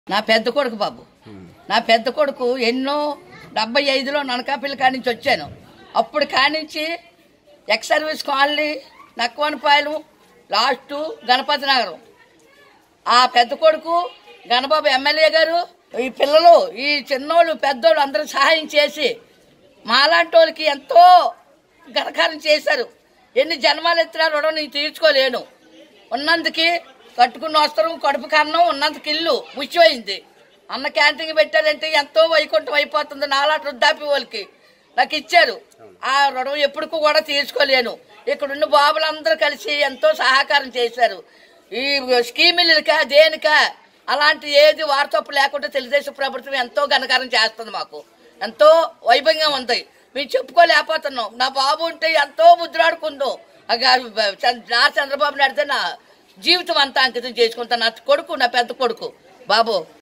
నా పెద్ద కొడుకు బాబు నా పెద్ద కొడుకు ఎన్నో డెబ్బై ఐదులో ననకాపల్లి కాడి నుంచి వచ్చాను అప్పుడు కానించి ఎక్స్ సర్వీస్ కాలనీ నక్వనపాలెం లాస్ట్ గణపతి నగరం ఆ పెద్ద కొడుకు గణబాబు ఎమ్మెల్యే గారు ఈ పిల్లలు ఈ చిన్నోళ్ళు పెద్దోళ్ళు అందరూ సహాయం చేసి మాలాంటి వాళ్ళకి ఎంతో ఘనకారం చేశారు ఎన్ని జన్మాలు ఎత్తినా రుణం నేను తీర్చుకోలేను ఉన్నందుకి కట్టుకున్న వస్త్రం కడుపు కన్నం ఉన్నందుకు ఇల్లు ముచ్చిపోయింది అన్న క్యాంటీన్ పెట్టారంటే ఎంతో వైకుంఠం అయిపోతుంది నాలాంటి వృద్ధాపి వాళ్ళకి నాకు ఇచ్చారు ఆ రుణం ఎప్పటికూ కూడా తీర్చుకోలేను ఇక్కడున్న బాబులందరూ కలిసి ఎంతో సహకారం చేశారు ఈ స్కీములకా దేనికా అలాంటి ఏది వారసత్వం లేకుండా తెలుగుదేశం ప్రభుత్వం ఎంతో ఘనకారం చేస్తుంది మాకు ఎంతో వైభవంగా ఉంది మేము చెప్పుకోలేకపోతున్నాం నా బాబు ఉంటే ఎంతో ముద్రాడుకుందో నా చంద్రబాబు నాయుడుతో నా జీవితం అంతా అంకితం చేసుకుంటా నా కొడుకు నా పెద్ద కొడుకు బాబు